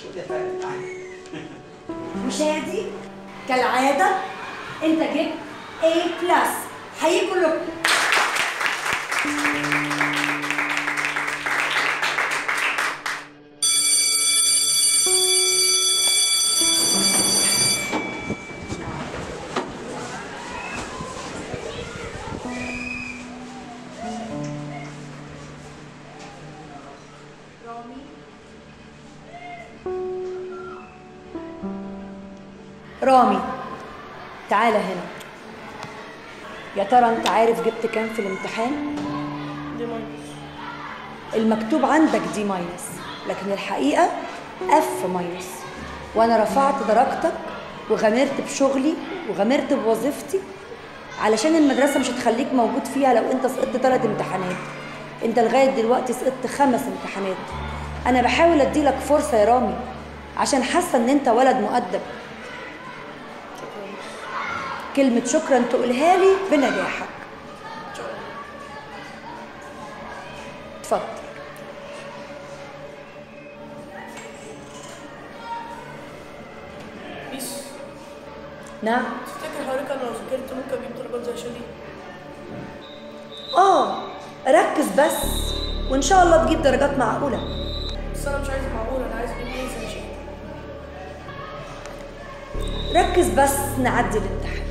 مشاهدي كالعادة انت جبت A بلس حييكم كلكم رامي تعالى هنا يا ترى انت عارف جبت كام في الامتحان دي ماينس المكتوب عندك دي ماينس لكن الحقيقة اف ماينس وانا رفعت درجتك وغامرت بشغلي وغامرت بوظيفتي علشان المدرسة مش هتخليك موجود فيها لو انت سقطت ثلاث امتحانات انت لغاية دلوقتي سقطت خمس امتحانات انا بحاول اديلك فرصة يا رامي عشان حاسة ان انت ولد مؤدب كلمة شكرا تقولها لي بنجاحك اتفضل بيس نعم تفتكر حضرتك انا لو ذاكرت ممكن اجيب درجات زي شادي اه ركز بس وان شاء الله تجيب درجات معقولة بس انا مش عايز معقول انا عايز اجيب ايه زي شادي ركز بس نعدي الامتحان